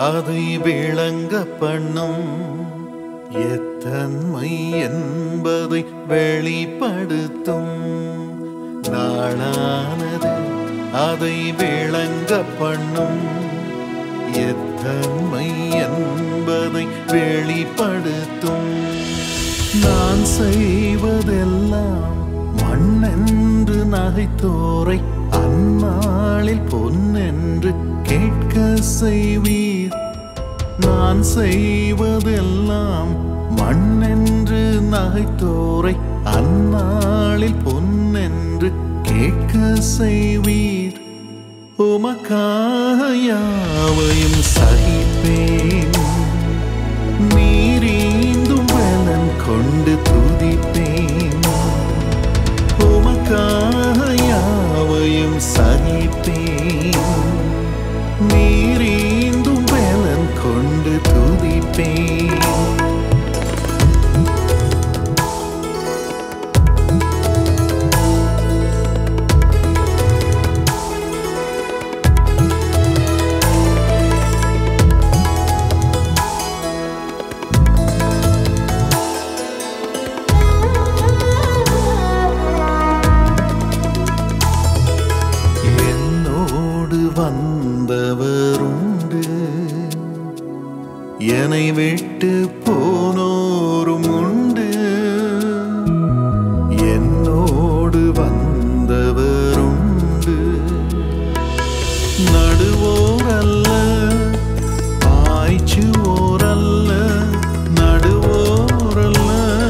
அதை விளங்க பண்ணும் எத்தன்மை என்பதை வெளிப்படுத்தும் நாளானது அதை விளங்க பண்ணும் எத்தன்மை என்பதை வெளிப்படுத்தும் நான் செய்வதெல்லாம் மண்ணென்று நகைத்தோரை அந்நாளில் பொன்னென்று கேட்க செய்வீர் நான் செய்வதெல்லாம் மண்ணென்று நகைத்தோரை அந்நாளில் பொன்னென்று கேட்க செய்வீர் உமக்காக யாவையும் சகிப்பேன் நீரீந்தும் பலன் கொண்டு துதிப்பேன் உமக்காக யாவையும் சகிப்பேன் நீரீந்தும் பலன் கொண்டு துதிப்பேன் என்னோடு வந்தவருண்டு என்னை விட்டு போனோரும் உண்டு என்னோடு வந்தவருண்டு நடுவோரல்ல ஆய்ச்சுவோரல்ல நடுவோரல்ல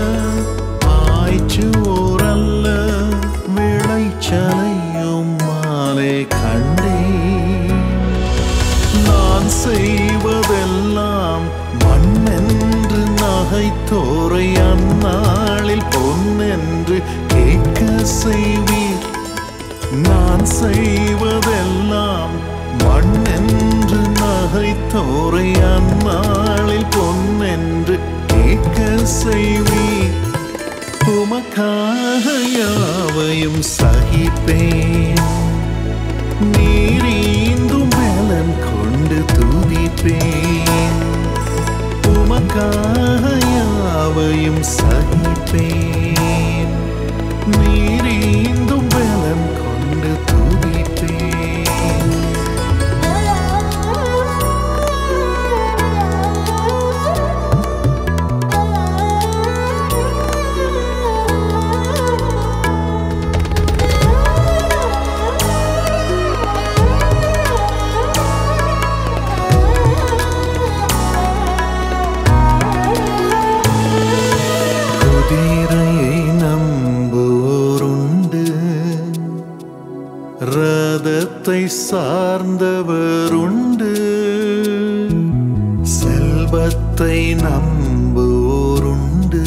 ஆய்ச்சுவோரல்ல விளைச்சலையும் மாலை கண்டேன் நான் செய்வதெல்லாம் மண்ணென்று நகைத்தோரை அந்நாளில் பொன்னென்று கேட்க செய்வீர் நான் செய்வதெல்லாம் மண்ணென்று நகைத்தோரை அந்நாளில் பொன்னென்று கேட்க செய்வீர் உமக்காக யாவையும் சகிப்பேன் நீரீந்தும் பலன் கொண்டு துதிப்பேன் உமக்காக யாவையும் சகிப்பேன் நீரீந்தும் பலன் கொண்டு துதிப்பேன் குதிரையை நம்புவோருண்டு ரதத்தை சார்ந்தவருண்டு செல்வத்தை நம்புவோருண்டு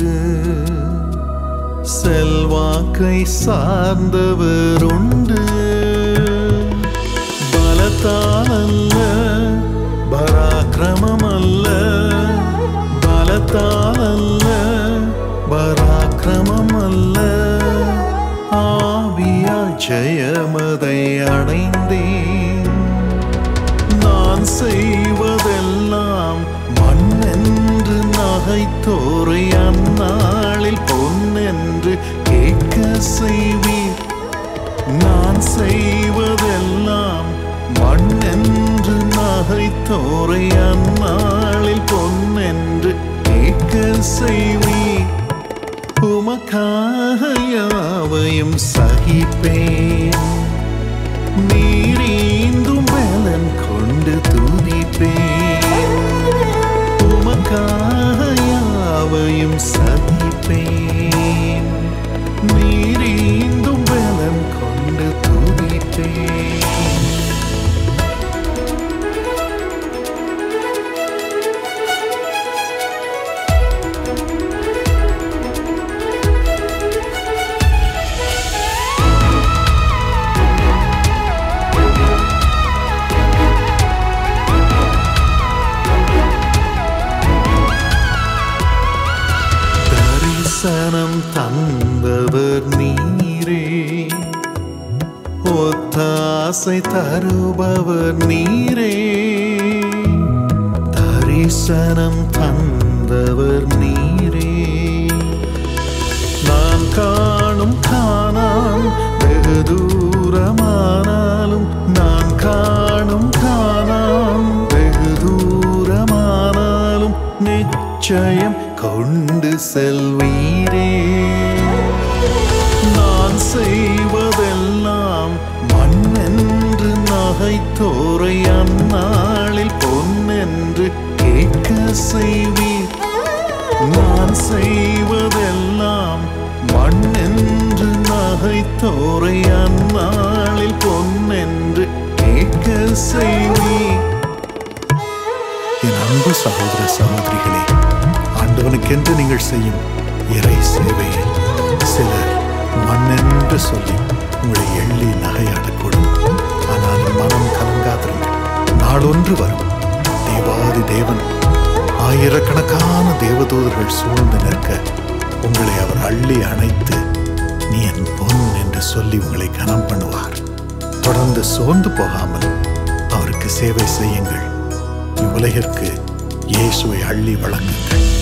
செல்வாக்கை சார்ந்தவருண்டு பலத்தால் அல்ல பராக்கிரமம் அல்ல பலத்தால் அல்ல பராக்கிரமம் அல்ல ஆவியா ஜெயமதை அடைந்தேன் நான் செய்வதெல்லாம் மண்ணென்று நகைத்தோரை அந்நாளில் பொன்னென்று கேட்க செய்வீர் நான் செய்வதெல்லாம் மண்ணென்று நகைத்தோரை அந்நாளில் பொன்னென்று கேட்க செய்வீர் உமக்காக யாவையும் சகிப்பேன் நீரீந்தும் பலன் கொண்டு துதிப்பேன் உமக்காக யாவையும் சகிப்பேன் நீரீந்தும் பலன் கொண்டு துதிப்பேன் தரிசனம் தந்தவர் நீரே ஒத்தாசை தருபவர் நீரே தரிசனம் தந்தவர் நீரே நான் காணும் காணாம் வெகு தூரமானாலும் நான் காணும் காணாம் வெகு தூரமானாலும் நிச்சயம் கொண்டு செல்வீரே நான் செய்வதெல்லாம் மண்ணென்று நகைத்தோரை அந்நாளில் பொன்னென்று கேட்க செய்வீர் நான் செய்வதெல்லாம் மண்ணென்று நகைத்தோரை அந்நாளில் பொன்னென்று கேட்க செய்வீர் என் அன்பு சகோதர சகோதரிகளே ஆண்டவனுக்கென்று நீங்கள் செய்யும் இறை சேவையை சிலர் மண்ணென்று சொல்லி உங்களை எள்ளி நகையாடக்கூடும் ஆனாலும் மனம் கலங்காதிருங்கள் நாளொன்று வரும் தேவாதி தேவன் ஆயிரக்கணக்கான தேவதூதர்கள் சூழ்ந்து நிற்க உங்களை அவர் அள்ளி அணைத்து நீ என் பொன் என்று சொல்லி உங்களை கனம் பண்ணுவார் தொடர்ந்து சோர்ந்து போகாமல் அவருக்கு சேவை செய்யுங்கள் இவ்வுலகிற்கு இயேசுவை அள்ளி வழங்குங்கள்